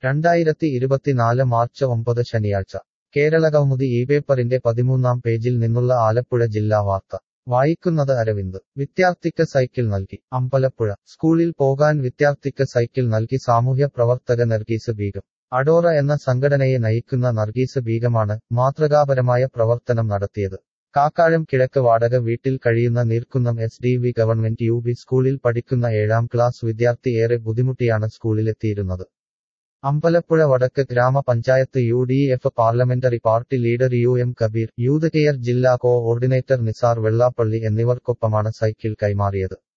രണ്ടായിരത്തി ഇരുപത്തിനാല് മാർച്ച് ഒമ്പത് ശനിയാഴ്ച കേരളകൗമുദി ഈ പേപ്പറിന്റെ പതിമൂന്നാം പേജിൽ നിന്നുള്ള ആലപ്പുഴ ജില്ലാ വാർത്ത വായിക്കുന്നത് അരവിന്ദ് വിദ്യാർത്ഥിക്ക് സൈക്കിൾ നൽകി അമ്പലപ്പുഴ സ്കൂളിൽ പോകാൻ വിദ്യാർത്ഥിക്ക് സൈക്കിൾ നൽകി സാമൂഹ്യ പ്രവർത്തക നർഗീസ് ബീഗം അഡോറ എന്ന സംഘടനയെ നയിക്കുന്ന നർഗീസ് ബീഗമാണ് മാതൃകാപരമായ പ്രവർത്തനം നടത്തിയത് കാക്കാഴം കിഴക്ക് വാടക വീട്ടിൽ കഴിയുന്ന Neerkunnam S D V government U B സ്കൂളിൽ പഠിക്കുന്ന ഏഴാം ക്ലാസ് വിദ്യാർത്ഥി ഏറെ ബുദ്ധിമുട്ടിയാണ് സ്കൂളിലെത്തിയിരുന്നത് അമ്പലപ്പുഴ വടക്ക് ഗ്രാമപഞ്ചായത്ത് U D F parliamentary party leader U M Kabeer youth care ജില്ലാ കോ ഓർഡിനേറ്റർ നിസാർ വെള്ളാപ്പള്ളി എന്നിവർക്കൊപ്പമാണ് സൈക്കിൾ കൈമാറിയത്